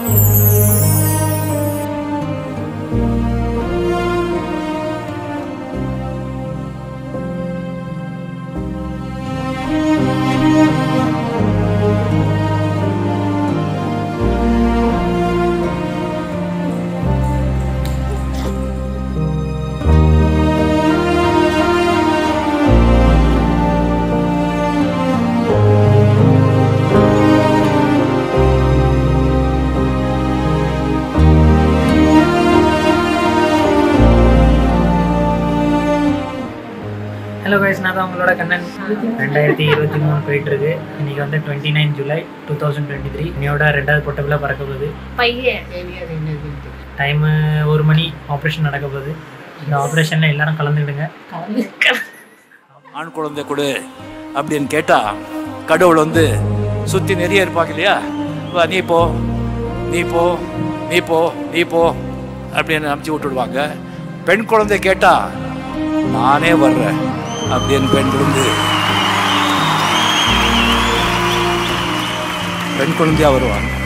hello guys நான் தான் உங்களோட கண்ணன் ரெண்டாயிரத்தி இருபத்தி மூணு போயிட்டு இருக்கு இன்னைக்கு வந்து twenty nine July two thousand twenty three இன்னையோட ரெண்டாவது பொட்டபில் பறக்க போகுது பையன் டைமு ஒரு மணி ஆப்ரேஷன் நடக்க போகுது இந்த ஆப்ரேஷனில் எல்லாரும் கலந்துக்கிடுங்க ஆண் குழந்தை கொடு அப்படின்னு கேட்டா கடவுள் வந்து சுத்தி நிறைய இருப்பாங்க இல்லையா வா, நீ போ நீ போ நீ போ நீ போ அப்படின்னு அமுச்சு விட்டுடுவாங்க பெண் குழந்தை கேட்டா நானே வர்றேன் அப்படின்னு பெண் விழுந்து பெண் குழந்தையா வருவாங்க